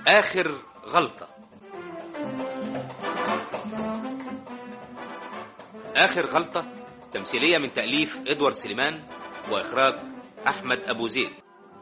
آخر غلطة آخر غلطة تمثيلية من تأليف إدوارد سليمان وإخراج أحمد أبو زيد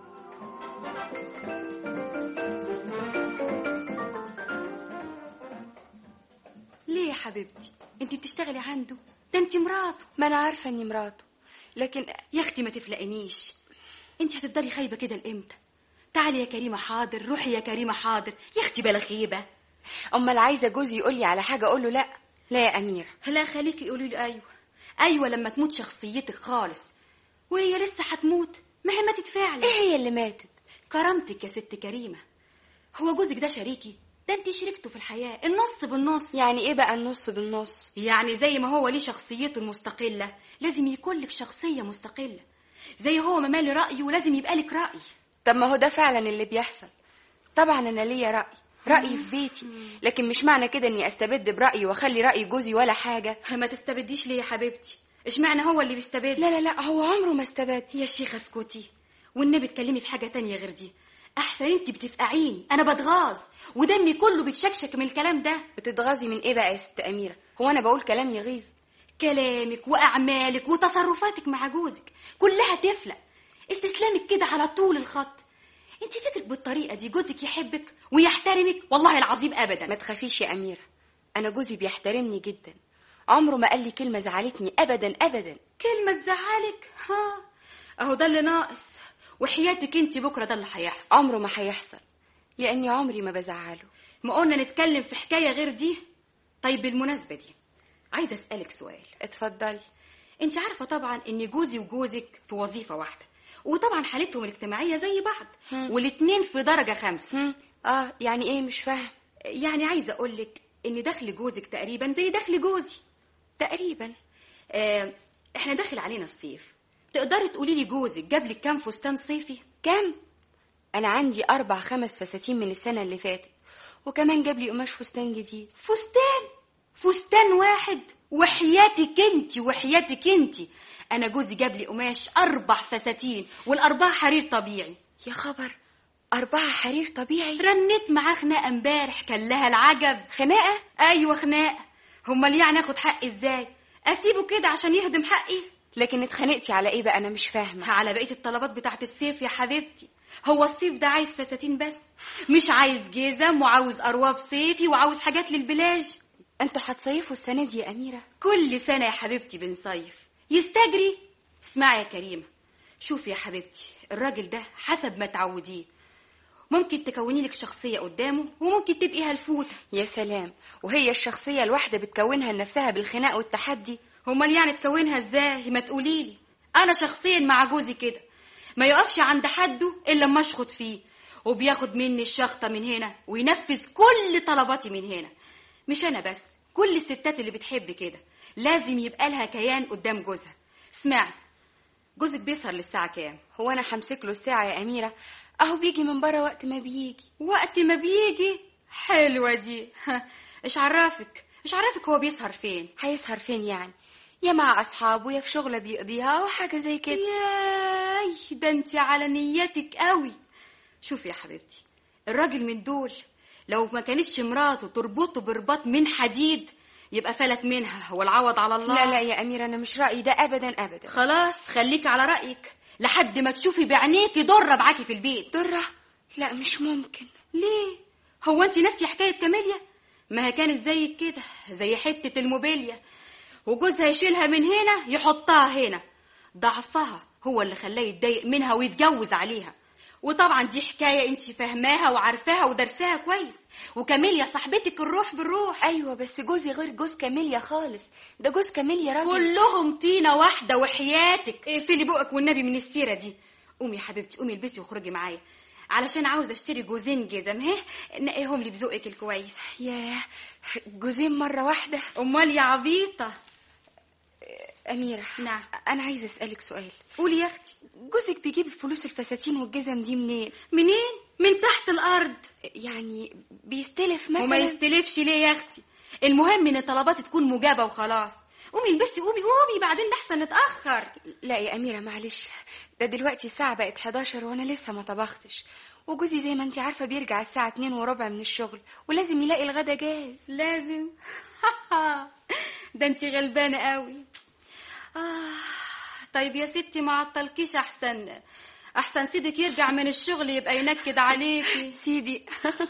ليه يا حبيبتي انت بتشتغلي عنده ده انت مراته ما انا عارفه اني مراته لكن يا اختي ما تفلقنيش انت هتفضلي خايبه كده لامتى تعالي يا كريمه حاضر روحي يا كريمه حاضر يا اختي بلا خيبه امال عايزه جوزي يقول لي على حاجه اقول له لا لا يا اميره لا خليكي قولي لي ايوه ايوه لما تموت شخصيتك خالص وهي لسه هتموت ما هي ماتت فعلا ايه هي اللي ماتت كرامتك يا ست كريمه هو جوزك ده شريكي ده انت شريكته في الحياه النص بالنص يعني ايه بقى النص بالنص يعني زي ما هو ليه شخصيته المستقله لازم يكون لك شخصيه مستقله زي هو ما مالي رايه لازم يبقى لك راي طب ما هو ده فعلا اللي بيحصل طبعا انا ليا راي رايي في بيتي لكن مش معنى كده اني استبد برايي واخلي راي جوزي ولا حاجه ما تستبديش ليه يا حبيبتي اشمعنى هو اللي بيستبد لا لا لا هو عمره ما استبد يا شيخه اسكتي والنبي اتكلمي في حاجه تانية غير دي احسن انت بتفقعيني انا بتغاظ ودمي كله بيتشكشك من الكلام ده بتتغاظي من ايه بقى يا ست اميره هو انا بقول كلام يغيظ كلامك واعمالك وتصرفاتك مع جوزك كلها تفلق استسلامك كده على طول الخط انت فكرك بالطريقه دي جوزك يحبك ويحترمك والله العظيم ابدا ما تخافيش يا اميره انا جوزي بيحترمني جدا عمره ما قال لي كلمه زعلتني ابدا ابدا كلمه تزعلك ها اهو ده اللي ناقص وحياتك انت بكره ده اللي هيحصل عمره ما هيحصل لاني عمري ما بزعله ما قلنا نتكلم في حكايه غير دي طيب بالمناسبه دي عايزه اسالك سؤال اتفضلي انت عارفه طبعا ان جوزي وجوزك في وظيفه واحده وطبعا حالتهم الاجتماعيه زي بعض والاتنين في درجه خمسة هم. اه يعني ايه مش فاهم يعني عايزه اقول لك ان دخل جوزك تقريبا زي دخل جوزي تقريبا آه احنا داخل علينا الصيف تقدري تقولي لي جوزك جاب لك كام فستان صيفي كم انا عندي اربع خمس فساتين من السنه اللي فاتت وكمان جاب لي قماش فستان جديد فستان فستان واحد وحياتك انت وحياتك انت انا جوزي جاب لي قماش اربع فساتين والاربعه حرير طبيعي يا خبر أربعة حرير طبيعي رنيت معاه خناقه امبارح كان لها العجب خناقة ايوه خناقه امال يعني اخد حقي ازاي اسيبه كده عشان يهضم حقي لكن اتخانقتي على ايه بقى انا مش فاهمة على بقيه الطلبات بتاعت الصيف يا حبيبتي هو الصيف ده عايز فساتين بس مش عايز جزم وعاوز ارواب صيفي وعاوز حاجات للبلاج انتوا هتصيفوا السنة دي يا أميرة كل سنة يا حبيبتي بنصيف يستجري اسمعي يا كريمة شوفي يا حبيبتي الراجل ده حسب ما تعوديه ممكن تكوني لك شخصية قدامه وممكن تبقي هلفوتة يا سلام وهي الشخصية الواحدة بتكونها لنفسها بالخناق والتحدي امال يعني تكونها ازاي ما تقوليلي انا شخصيا مع جوزي كده ما يقفش عند حده الا لما اشخط فيه وبياخد مني الشخطة من هنا وينفذ كل طلباتي من هنا مش انا بس كل الستات اللي بتحب كده لازم يبقى لها كيان قدام جوزها اسمعي جوزك بيسهر للساعة كام هو أنا همسك له الساعة يا أميرة أهو بيجي من بره وقت ما بيجي وقت ما بيجي حلوة دي ايش عرفك ايش عرفك هو بيسهر فين هيسهر فين يعني يا مع أصحابه يا في شغلة بيقضيها أو حاجة زي كده ياي ده انت على نيتك قوي شوفي يا حبيبتي الراجل من دول لو ما كانتش مراته تربطه برباط من حديد يبقى فلت منها والعوض على الله لا لا يا أميرة أنا مش رأيي ده أبدا أبدا خلاص خليكي على رأيك لحد ما تشوفي بعينيكي ضرة معاكي في البيت درة لا مش ممكن ليه هو انت ناسيه حكايه كاميليا ما هي كانت زيك كده زي حته الموبيليا وجوزها يشيلها من هنا يحطها هنا ضعفها هو اللي خلاه يتضايق منها ويتجوز عليها وطبعا دي حكايه انت فاهماها وعارفاها ودرساها كويس وكاميليا صاحبتك الروح بالروح أيوة بس جوزي غير جوز كاميليا خالص ده جوز كاميليا راجل كلهم طينه واحده وحياتك اقفلي بقك والنبي من السيره دي قومي يا حبيبتي قومي البسي واخرجي معايا علشان عاوزه اشتري جوزين جزم ها نقيهم لي بذوقك الكويس ياه جوزين مرة واحدة امال يا عبيطه أميرة نعم. أنا عايزة أسألك سؤال قولي يا اختي جوزك بيجيب فلوس الفساتين والجزم دي منين؟ منين من تحت الارض يعني بيستلف وما مثلا يستلفش ليه يا اختي المهم ان طلباتي تكون مجابه وخلاص قومي بس قومي قومي بعدين ده احسن نتاخر لا يا أميرة معلش ده دلوقتي الساعة بقت 11 وأنا لسه ما طبختش وجوزي زي ما انت عارفة بيرجع الساعة 2 وربع من الشغل ولازم يلاقي الغدا جاهز لازم ده انت غلبانه قوي آه طيب يا ستي ما عطلكيش احسن احسن سيدك يرجع من الشغل يبقى ينكد عليكي سيدي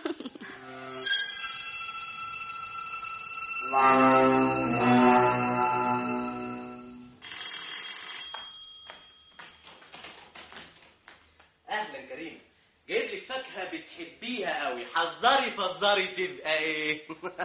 اهلا كريم جايب لك فاكهه بتحبيها قوي حذري فزري تبقى ايه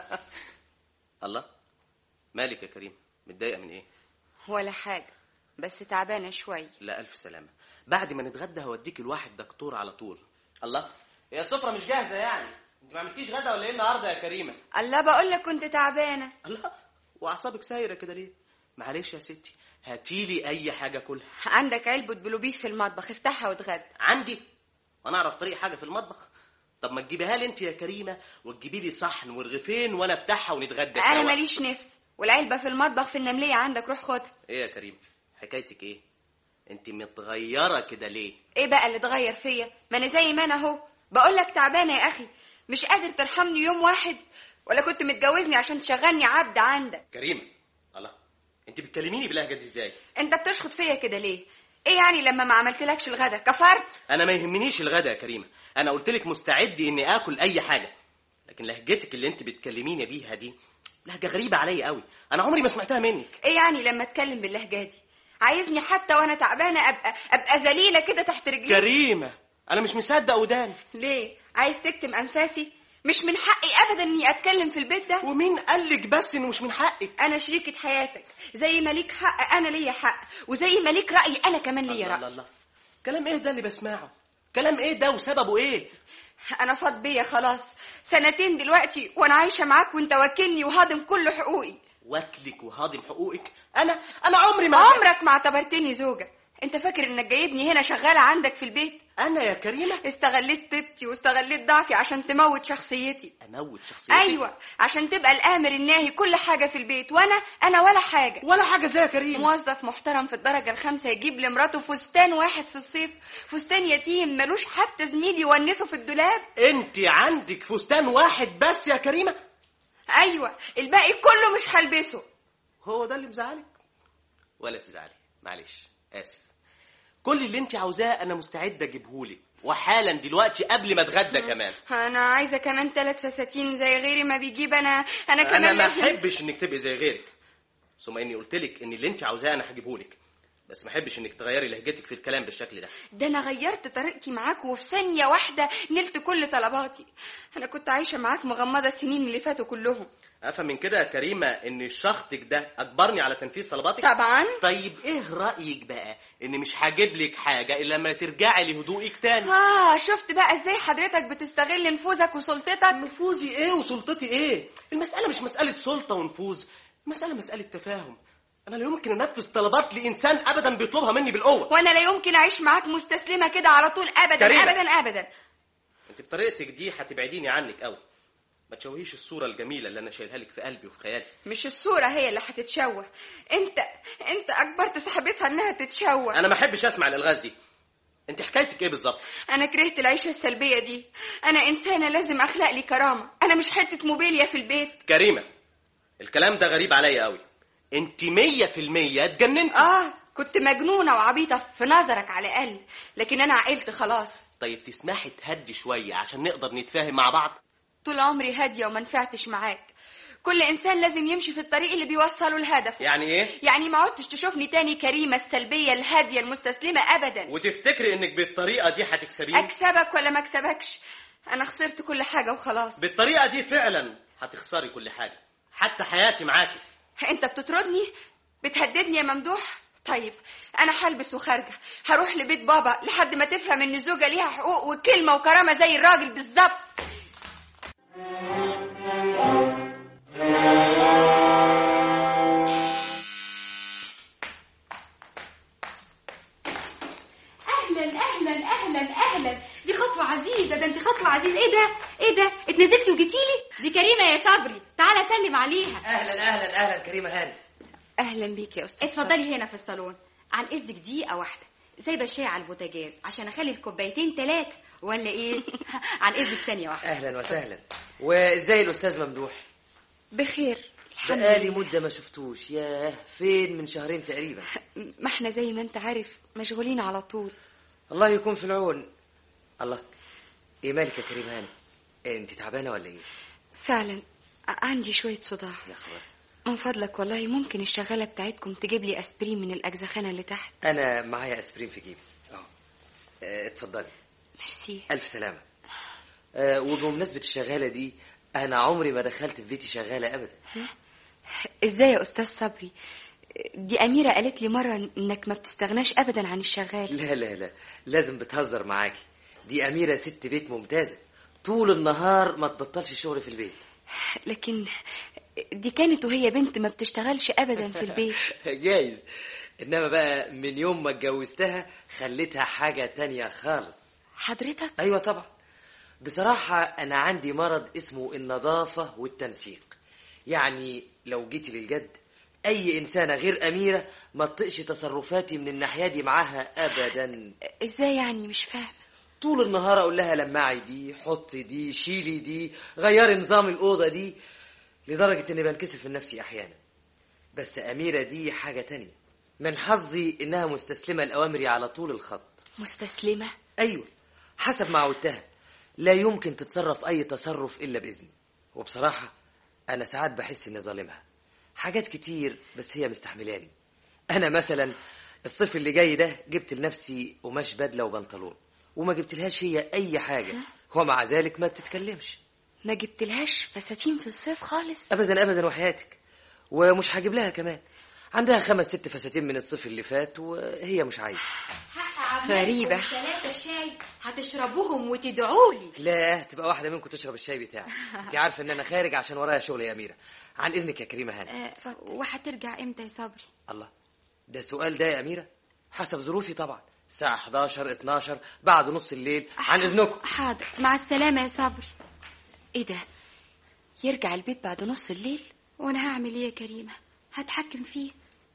الله مالك يا كريم متضايقه من ايه ولا حاجة بس تعبانة شوية لا الف سلامه بعد ما نتغدى هوديك الواحد دكتور على طول الله هي السفره مش جاهزه يعني انت ما عملتيش غدا ولا ايه النهارده يا كريمه الله بقول لك كنت تعبانة الله واعصابك سايره كده ليه معلش يا ستي هاتيلي اي حاجه كلها عندك علبة بلوبيف في المطبخ افتحها واتغدى عندي وانا اعرف طريق حاجه في المطبخ طب ما تجيبيها لي انت يا كريمه وتجيبي لي صحن ورغيفين وانا افتحها ونتغدى انا سوا. ماليش نفس والعلبة في المطبخ في النملية عندك روح خدها ايه يا كريم حكايتك ايه انت متغيره كده ليه ايه بقى اللي اتغير فيا ما انا زي ما انا اهو بقول لك تعبانه يا اخي مش قادر ترحمني يوم واحد ولا كنت متجوزني عشان تشغلني عبد عندك كريمه الله انت بتكلميني باللهجه دي ازاي انت بتشخط فيا كده ليه ايه يعني لما ما عملتلكش الغدا كفرت انا ما يهمنيش الغدا يا كريمه انا قلت لك مستعد اني اكل اي حاجه لكن لهجتك اللي انت بتكلميني بيها دي لهجه غريبه عليا قوي انا عمري ما سمعتها منك ايه يعني لما اتكلم باللهجه دي عايزني حتى وانا تعبانه ابقى ابقى ذليله كده تحت رجلي كريمه انا مش مصدق ودان ليه عايز تكتم انفاسي مش من حقي ابدا اني اتكلم في البيت ده ومين قالك بس انه مش من حقك انا شريكة حياتك زي ما ليك حق انا ليا حق وزي ما ليك راي انا كمان ليا الله راي الله كلام ايه ده اللي بسمعه كلام ايه ده وسببه ايه انا فاض بيا خلاص سنتين دلوقتي وانا عايشه معاك وانت واكلني وهاضم كل حقوقي واكلك وهاضم حقوقك انا انا عمري ما عمرك ما اعتبرتني زوجة انت فاكر انك جايبني هنا شغالة عندك في البيت انا يا كريمه استغليت طيبتي واستغليت ضعفي عشان تموت شخصيتي اموت شخصيتك ايوه عشان تبقى الامر الناهي كل حاجة في البيت وانا انا ولا حاجة ولا حاجه زي يا كريم موظف محترم في الدرجة الخامسة يجيب لمراته فستان واحد في الصيف فستان يتيم ملوش حتى زميل يونسه في الدولاب انت عندك فستان واحد بس يا كريمه ايوه الباقي كله مش هلبسه هو ده اللي مزعلك ولا تزعلي معلش اسف كل اللي انت عاوزاه انا مستعد اجيبهولك وحالا دلوقتي قبل ما اتغدى كمان انا عايزه كمان ثلاث فساتين زي غيري ما بيجيب انا انا كمان انا ما لازم- احبش انك تبقي زي غيرك ثم اني قلت لك ان اللي انت عاوزاه انا هجيبهولك بس ما احبش انك تغيري لهجتك في الكلام بالشكل ده ده انا غيرت طريقتي معاك وفي ثانيه واحده نلت كل طلباتي انا كنت عايشه معاك مغمضه السنين اللي فاتوا كلهم افهم من كده يا كريمه ان شخطك ده اجبرني على تنفيذ طلباتك طبعا طيب ايه رايك بقى ان مش هجيب لك حاجه الا لما ترجعي لهدوئك تاني اه شفت بقى ازاي حضرتك بتستغل نفوذك وسلطتك نفوذي ايه وسلطتي ايه المساله مش مساله سلطه ونفوذ المساله مساله تفاهم انا لا يمكن انفذ طلبات لانسان ابدا بيطلبها مني بالقوه وانا لا يمكن اعيش معاك مستسلمه كده على طول ابدا كريمة. ابدا ابدا انت بطريقتك دي هتبعديني عنك قوي ما تشوهيش الصوره الجميله اللي انا شايلها لك في قلبي وفي خيالي مش الصوره هي اللي هتتشوه انت انت اجبرت صاحبتها انها تتشوه انا ما احبش اسمع الالغاز دي انت حكايتك ايه بالظبط انا كرهت العيشه السلبيه دي انا انسانه لازم اخلق لي كرامه انا مش حته موبيليا في البيت كريمه الكلام ده غريب عليا قوي انت مية في المية اتجننتي اه كنت مجنونه وعبيطه في نظرك على الاقل لكن انا عقلت خلاص طيب تسمحي تهدي شويه عشان نقدر نتفاهم مع بعض طول عمري هاديه وما نفعتش معاك كل انسان لازم يمشي في الطريق اللي بيوصله لهدفه يعني ايه يعني ما عدتش تشوفني تاني كريمه السلبيه الهاديه المستسلمه ابدا وتفتكري انك بالطريقه دي هتكسبيني اكسبك ولا ما اكسبكش انا خسرت كل حاجه وخلاص بالطريقه دي فعلا هتخسري كل حاجه حتى حياتي معاكي انت بتطردني بتهددني يا ممدوح طيب انا هلبس وخارجه هروح لبيت بابا لحد ما تفهم ان الزوجه ليها حقوق وكلمه وكرامه زي الراجل بالظبط اهلا اهلا اهلا اهلا دي خطوه عزيزه ده انت خطوه عزيزه ايه ده ايه ده اتنزلتي وجيتيلي دي كريمه يا صبري تعالى سلم عليها اهلا اهلا اهلا كريمه هاني اهلا بيك يا استاذ اتفضلي هنا في الصالون عن اذنك دقيقه واحده سايبه الشاي على البوتاجاز عشان اخلي الكوبايتين ثلاثه ولا ايه عن اذنك ثانيه واحده اهلا وسهلا وازاي الاستاذ ممدوح بخير الحمد بقالي لله مده ما شفتوش ياه فين من شهرين تقريبا ما احنا زي ما انت عارف مشغولين على طول الله يكون في العون الله ايه مالك يا كريم هاني إيه انت تعبانه ولا ايه فعلا ع- عندي شويه صداع يا خبر من فضلك والله ممكن الشغاله بتاعتكم تجيب لي اسبرين من الاجزخانه اللي تحت انا معايا اسبرين في جيبي اه آه، اتفضلي ميرسي الف سلامه آه، وبمناسبه الشغاله دي انا عمري ما دخلت في بيتي شغاله ابدا ازاي يا استاذ صبري دي اميره قالت لي مره انك ما بتستغناش ابدا عن الشغال لا لا لا لازم بتهزر معاكي دي اميره ست بيت ممتازه طول النهار ما تبطلش شغل في البيت لكن دي كانت وهي بنت ما بتشتغلش ابدا في البيت جايز انما بقى من يوم ما اتجوزتها خليتها حاجة تانية خالص حضرتك ايوه طبعا بصراحة انا عندي مرض اسمه النظافة والتنسيق يعني لو جيتي للجد اي انسانة غير اميرة ما تطقش تصرفاتي من الناحية دي معاها ابدا ازاي يعني مش فاهمه طول النهار اقول لها لمعي دي حطي دي شيلي دي غيري نظام الاوضه دي لدرجه اني بنكسف من نفسي احيانا بس اميره دي حاجه تانية من حظي انها مستسلمه لاوامري على طول الخط مستسلمه ايوه حسب ما عودتها لا يمكن تتصرف اي تصرف الا باذني وبصراحه انا ساعات بحس اني ظالمها حاجات كتير بس هي مستحملاني انا مثلا الصيف اللي جاي ده جبت لنفسي قماش بدله وبنطلون وما جبتلهاش هي اي حاجه ومع ذلك ما بتتكلمش ما جبتلهاش فساتين في الصيف خالص ابدا ابدا وحياتك ومش هجيب لها كمان عندها خمس ست فساتين من الصيف اللي فات وهي مش عايزه غريبة. ثلاثة شاي هتشربوهم وتدعوا لي لا تبقى واحده منكم تشرب الشاي بتاعي انت عارفه ان انا خارج عشان ورايا شغل يا اميره عن اذنك يا كريمه هاني أه وهترجع امتى يا صبري الله ده سؤال ده يا اميره حسب ظروفي طبعا الساعه 11 12 بعد نص الليل عن اذنكم حاضر مع السلامة يا صبري ايه ده يرجع البيت بعد نص الليل وانا هعمل ايه يا كريمة هتحكم فيه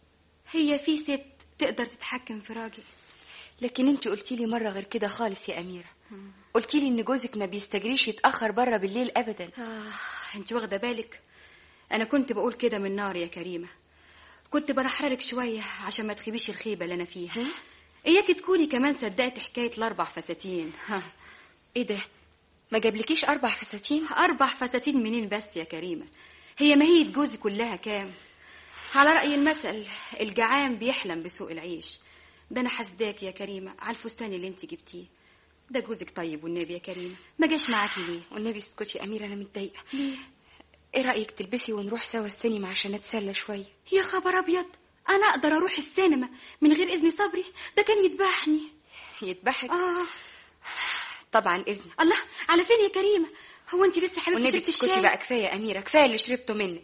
هي في ست تقدر تتحكم في راجل لكن انت قلتي لي مره غير كده خالص يا اميره قلتي لي ان جوزك ما بيستجريش يتاخر بره بالليل ابدا آه انت واخدة بالك انا كنت بقول كده من نار يا كريمة كنت برحررك شوية عشان ما تخيبيش الخيبة اللي انا فيها اياك تكوني كمان صدقت حكاية الاربع فساتين ها. ايه ده ما جابلكيش اربع فساتين أربع فساتين منين بس يا كريمة هي ماهية جوزي كلها كام على رأي المثل الجعان بيحلم بسوء العيش ده أنا حسداك يا كريمة على الفستان اللي انت جبتيه ده جوزك طيب والنبي يا كريمة ما جاش معاكي ليه والنبي اسكتي يا اميره انا متضايقه ليه ايه رايك تلبسي ونروح سوا السينما عشان نتسلى شويه يا خبر أبيض أنا أقدر أروح السينما من غير إذن صبري ده كان يذبحني يذبحك آه طبعا اذن الله على فين يا كريمة هو أنت لسه حبيبتي والنبي شربتي اسكتي الشاي بقى كفايه يا اميره كفايه اللي شربته منك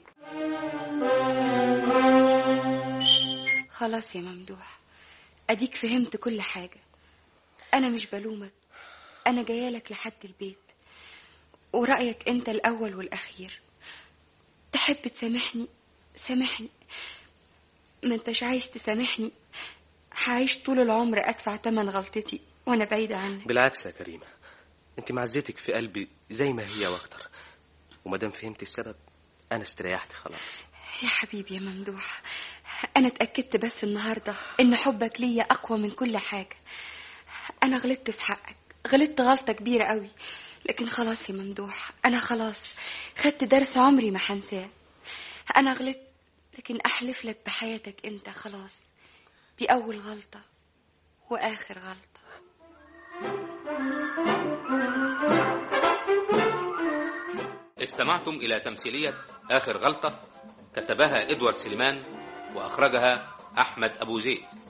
خلاص يا ممدوح اديك فهمت كل حاجه انا مش بلومك انا جايه لك لحد البيت ورايك انت الاول والاخير تحب تسامحني سامحني ما انتش عايز تسامحني هعيش طول العمر ادفع تمن غلطتي وانا بعيده عنك بالعكس يا كريمة انت معزتك في قلبي زي ما هي واكتر ومادام فهمت السبب انا استريحت خلاص يا حبيبي يا ممدوح أنا اتأكدت بس النهاردة إن حبك ليا أقوى من كل حاجة أنا غلطت في حقك غلطت غلطة كبيرة قوي لكن خلاص يا ممدوح أنا خلاص خدت درس عمري ما هنساه أنا غلطت لكن أحلف لك بحياتك أنت خلاص دي أول غلطة وآخر غلطة استمعتم إلى تمثيلية آخر غلطة كتبها إدوارد سليمان وأخرجها أحمد أبو زيد